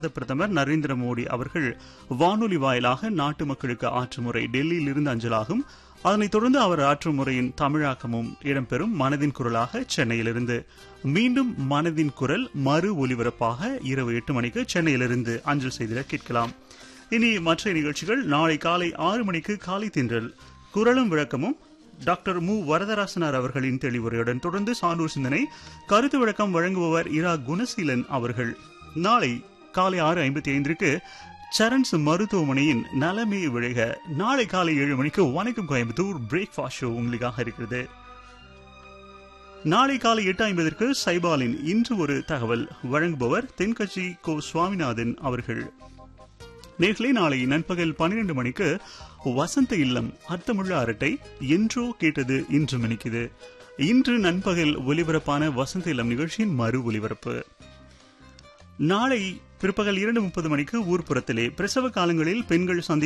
பிரதமர் நரேந்திர மோடி அவர்கள் வானொலி வாயிலாக நாட்டு மக்களுக்கு ஆற்றும் முறை டெல்லியில் இருந்து அஞ்சலாகும் அதனைத் தொடர்ந்து அவர் ஆற்றும் முறையின் தமிழாக்கமும் இடம்பெறும் மனதின் குரலாக சென்னையிலிருந்து மீண்டும் மனதின் குரல் மறு ஒலிபரப்பாக இரவு எட்டு மணிக்கு சென்னையிலிருந்து அஞ்சல் செய்திட கேட்கலாம் இனி மற்ற நிகழ்ச்சிகள் நாளை காலை ஆறு மணிக்கு காலை தின்றல் குரலும் விளக்கமும் டாக்டர் மு வரதராசனார் அவர்களின் தெளிவுரையுடன் தொடர்ந்து சான்றோர் சிந்தனை கருத்து விளக்கம் வழங்குபவர் இரா குணசீலன் அவர்கள் நாளை காலை ஆறு ஐம்பத்தி ஐந்திற்கு சரண்ஸ் மருத்துவமனையின் நலமே விழுக நாளை காலை ஏழு மணிக்கு வணக்கம் கோயம்புத்தூர் பிரேக்ஃபாஸ்ட் ஷோ உங்களுக்காக இருக்கிறது நாளை காலை எட்டு ஐம்பதற்கு சைபாலின் இன்று ஒரு தகவல் வழங்குபவர் தென்கட்சி கோ சுவாமிநாதன் அவர்கள் நேர்களே நாளை நண்பகல் பன்னிரண்டு மணிக்கு வசந்த இல்லம் அர்த்தமுள்ள அரட்டை என்றோ கேட்டது இன்று மணிக்குது இன்று நண்பகல் ஒலிபரப்பான வசந்த இல்லம் நிகழ்ச்சியின் மறு ஒலிபரப்பு நாளை பிற்பகல் இரண்டு முப்பது மணிக்கு ஊர்ப்புறத்திலே பிரசவ காலங்களில் பெண்கள் சந்தி